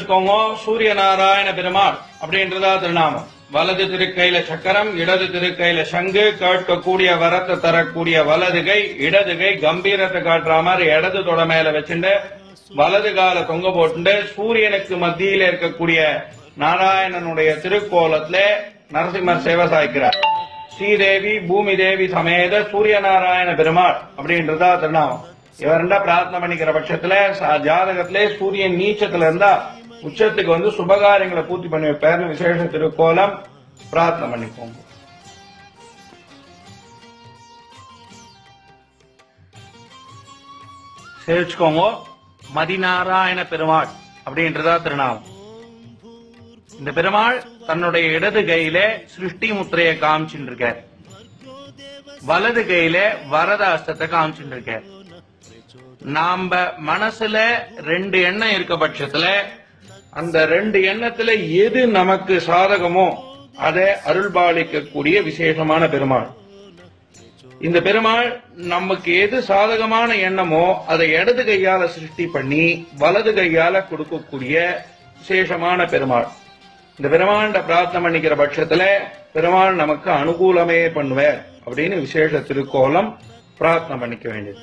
சேவிச்சுக்கோங்க சூரிய நாராயண பெருமாள் அப்படின்றதா திருநாமம் வலது திருக்கையில சக்கரம் இடது திருக்கையில சங்கு கேட்கக்கூடிய வரத்தை தரக்கூடிய வலது கை இடது கை கம்பீரத்தை காட்டுற மாதிரி இடது தொட மேல வச்சுட்டு வலது கால தொங்க போட்டுண்டு சூரியனுக்கு மத்தியில இருக்கக்கூடிய நாராயணனுடைய திருக்கோலத்துல நரசிம்மர் சேவை சாய்க்கிறார் ஸ்ரீதேவி பூமி தேவி சமேத சூரிய நாராயண பெருமாள் அப்படின்றதா திருநாமம் இவர்ண்டா பிரார்த்தனை பண்ணிக்கிற பட்சத்துல ச- ஜாதகத்திலே சூரியன் நீச்சத்துல இருந்தா உச்சத்துக்கு வந்து சுபகாரியங்களை பூர்த்தி பண்ணி வைப்பார்னு விசேஷ திருக்கோலம் பிரார்த்தனை பண்ணிக்கோங்க சேவிச்சுக்கோங்க மதிநாராயண பெருமாள் அப்படின்றதா திருநாமம் இந்த பெருமாள் தன்னுடைய இடது கையில சிருஷ்டி முத்திரையை காமிச்சுட்டு இருக்கார் வலது கையில வரத அஸ்தத்தை காமிச்சுட்டு இருக்கார் நாம மனசுல ரெண்டு எண்ணம் இருக்க பட்சத்துல அந்த ரெண்டு எண்ணத்துல எது நமக்கு சாதகமோ அதை அருள்பாலிக்கக்கூடிய விசேஷமான பெருமாள் இந்த பெருமாள் நமக்கு எது சாதகமான எண்ணமோ அதை இடது கையால சிருஷ்டி பண்ணி வலது கையால கொடுக்கக்கூடிய விசேஷமான பெருமாள் இந்த பெருமாண்ட பிரார்த்தனை பண்ணிக்கிற பட்சத்துல பெருமாள் நமக்கு அனுகூலமே பண்ணுவார் அப்படின்னு விசேஷ திருக்கோலம் பிரார்த்தனை பண்ணிக்க வேண்டியது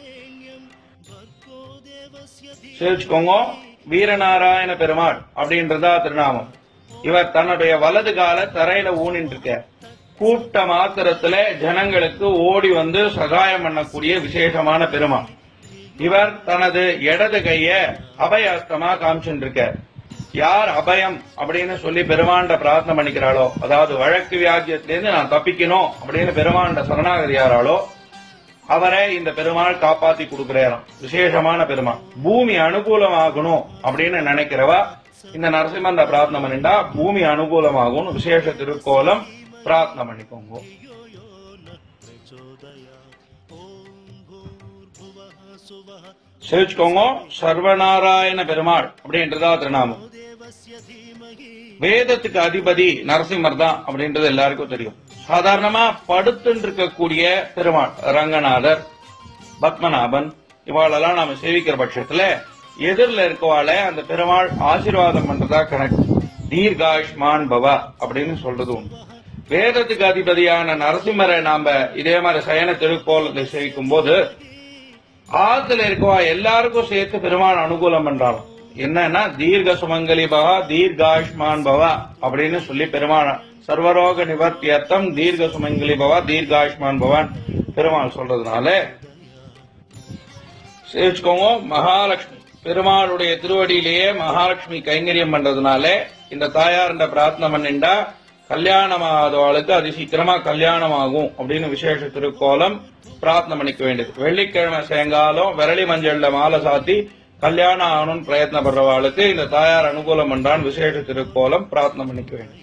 சேவிச்சுக்கோங்க வீரநாராயண பெருமாள் அப்படின்றதா திருநாமம் இவர் தன்னுடைய வலது கால தரையில ஊனிட்டு இருக்க கூட்ட மாத்திரத்துல ஜனங்களுக்கு ஓடி வந்து சகாயம் பண்ணக்கூடிய விசேஷமான பெருமாள் இவர் தனது இடது கைய அபயஸ்தமா காமிச்சுட்டு இருக்கார் யார் அபயம் அப்படின்னு சொல்லி பெருமாண்ட பிரார்த்தனை பண்ணிக்கிறாளோ அதாவது வழக்கு வியாஜ்யத்திலிருந்து நான் தப்பிக்கணும் அப்படின்னு பெருமாண்ட சரணாகதி யாராளோ அவரை இந்த பெருமாள் காப்பாத்தி கொடுக்கிறாராம் விசேஷமான பெருமாள் பூமி அனுகூலமாகணும் அப்படின்னு நினைக்கிறவா இந்த நரசிம்மந்த பிரார்த்தனை பண்ணிண்டா பூமி அனுகூலமாகும் விசேஷ திருக்கோலம் பிரார்த்தனை பண்ணிக்கோங்க சேவிச்சுக்கோங்க சர்வநாராயண பெருமாள் அப்படின்றதா திருநாமம் வேதத்துக்கு அதிபதி நரசிம்மர் தான் அப்படின்றது எல்லாருக்கும் தெரியும் சாதாரணமா படுத்துட்டு இருக்கக்கூடிய பெருமாள் ரங்கநாதர் பத்மநாபன் இவாளெல்லாம் நாம சேவிக்கிற பட்சத்துல எதிரில் இருக்கவாள அந்த பெருமாள் ஆசீர்வாதம் பண்றதா கணக்கு தீர்காயுஷ்மான் பவா அப்படின்னு சொல்றது உண்டு வேதத்துக்கு அதிபதியான நரசிம்மரை நாம இதே மாதிரி சயன திருக்கோலத்தை சேவிக்கும் போது ஆத்துல இருக்கவா எல்லாருக்கும் சேர்த்து பெருமாள் அனுகூலம் பண்றாலும் என்னன்னா தீர்க்க சுமங்கலி பவா தீர்காயுஷ்மான் பவா அப்படின்னு சொல்லி பெருமாள் சர்வரோக நிவர்த்தியர்த்தம் தீர்க்க சுமங்கலி பவா தீர்காயுஷ்மான் பவான் பெருமாள் சொல்றதுனால சேவிச்சுக்கோங்க மகாலட்சுமி பெருமாளுடைய திருவடியிலேயே மகாலட்சுமி கைங்கரியம் பண்றதுனால இந்த தாயார்ன்ற பிரார்த்தனை பண்ணிண்டா கல்யாணம் ஆகாதவாளுக்கு அது சீக்கிரமா கல்யாணம் ஆகும் அப்படின்னு விசேஷ திருக்கோலம் பிரார்த்தனை பண்ணிக்க வேண்டியது வெள்ளிக்கிழமை சாயங்காலம் விரலி மஞ்சள்ல மாலை சாத்தி கல்யாணம் ஆகணும்னு பிரயத்னப்படுறவாளுக்கு இந்த தாயார் அனுகூலம் பண்றான் விசேஷ திருக்கோலம் பிரார்த்தனை பண்ணிக்க வேண்டியது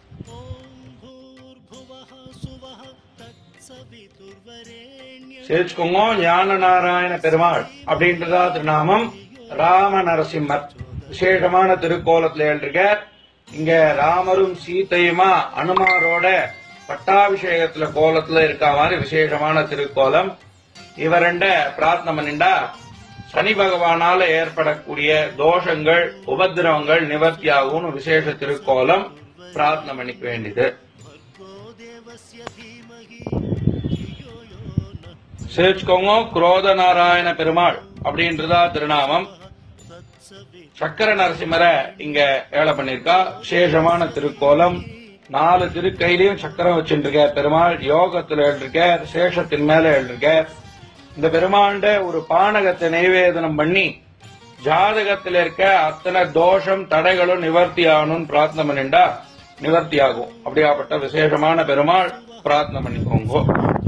சேவிச்சுக்கோங்க ஞான நாராயண பெருமாள் அப்படின்றதா திருநாமம் ராம நரசிம்மர் விசேஷமான திருக்கோலத்துல எழுதிருக்கார் இங்க ராமரும் சீதையுமா அனுமாரோட பட்டாபிஷேகத்துல கோலத்துல இருக்க மாதிரி விசேஷமான திருக்கோலம் இவரண்ட பிரார்த்தனை பண்ணிண்டா சனி பகவானால ஏற்படக்கூடிய தோஷங்கள் உபதிரவங்கள் நிவர்த்தியாகும் விசேஷ திருக்கோலம் பிரார்த்தனை பண்ணிக்க வேண்டியது சேவிச்சுக்கோங்க குரோத நாராயண பெருமாள் அப்படின்றதா திருநாமம் சக்கர நரசிம்மரை இங்க ஏழை பண்ணிருக்கா விசேஷமான திருக்கோலம் நாலு திருக்கையிலையும் சக்கரம் வச்சுருக்க பெருமாள் யோகத்துல எழுதிருக்க சேஷத்தின் மேல எழுதிருக்க இந்த பெருமாண்ட ஒரு பானகத்தை நைவேதனம் பண்ணி ஜாதகத்துல இருக்க அத்தனை தோஷம் தடைகளும் நிவர்த்தி ஆகணும்னு பிரார்த்தனை பண்ணிண்டா நிவர்த்தி ஆகும் அப்படியாப்பட்ட விசேஷமான பெருமாள் பிரார்த்தனை பண்ணிக்கோங்க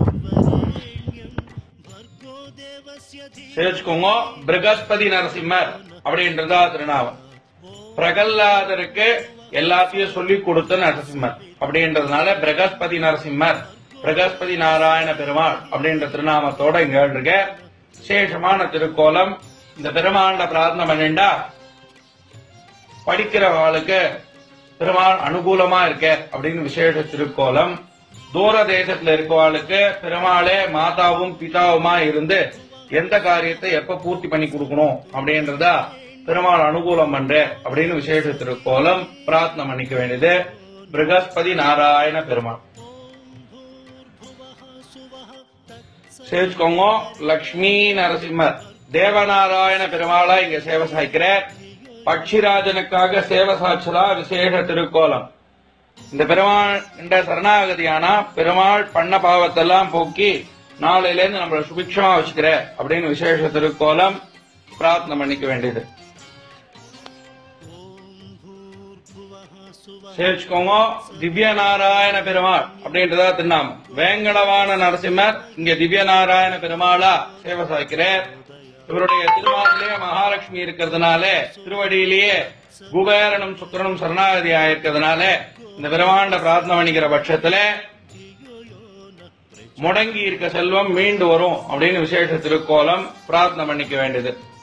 சேர்ச்சுக்கோங்க பிரகஸ்பதி நரசிம்மர் அப்படின்றதா திருநாமம் பிரகல்லாதருக்கு எல்லாத்தையும் சொல்லி கொடுத்த நரசிம்மர் அப்படின்றதுனால பிரகஸ்பதி நரசிம்மர் பிரகஸ்பதி நாராயண பெருமாள் அப்படின்ற திருநாமத்தோட இங்க இருக்க விசேஷமான திருக்கோலம் இந்த பெருமாண்ட பிரார்த்தனை பண்ணிண்டா படிக்கிறவாளுக்கு பெருமாள் அனுகூலமா இருக்க அப்படின்னு விசேஷ திருக்கோலம் தூர தேசத்துல இருக்கவாளுக்கு பெருமாளே மாதாவும் பிதாவுமா இருந்து எந்த காரியத்தை எப்ப பூர்த்தி பண்ணி கொடுக்கணும் அப்படின்றதா பெருமாள் அனுகூலம் பண்ற அப்படின்னு விசேஷ திருக்கோலம் பிரார்த்தனை பண்ணிக்க வேண்டியது பிரகஸ்பதி நாராயண பெருமாள் சேவிச்சுக்கோங்க லக்ஷ்மி நரசிம்மர் தேவநாராயண பெருமாளா இங்க சேவை சாய்க்கிற பட்சிராஜனுக்காக சேவை சாட்சலா விசேஷ திருக்கோலம் இந்த பெருமாள் இந்த சரணாகதியானா பெருமாள் பண்ண பாவத்தெல்லாம் போக்கி நாளையில இருந்து நம்மள சுபிக்ஷமா வச்சுக்கிற அப்படின்னு விசேஷ திருக்கோலம் பிரார்த்தனை பண்ணிக்க வேண்டியது சேவிச்சுக்கோங்க திவ்ய நாராயண பெருமாள் அப்படின்றதா திருநாமம் வேங்கடவான நரசிம்மர் இங்க திவ்ய நாராயண பெருமாளா சேவை சாய்க்கிறார் இவருடைய திருமாலிலேயே மகாலட்சுமி இருக்கிறதுனால திருவடியிலேயே குபேரனும் சுக்கரனும் சரணாகதி ஆயிருக்கிறதுனால இந்த பெருமாண்ட பிரார்த்தனை பண்ணிக்கிற பட்சத்துல முடங்கி இருக்க செல்வம் மீண்டு வரும் அப்படின்னு விசேஷ திருக்கோலம் பிரார்த்தனை பண்ணிக்க வேண்டியது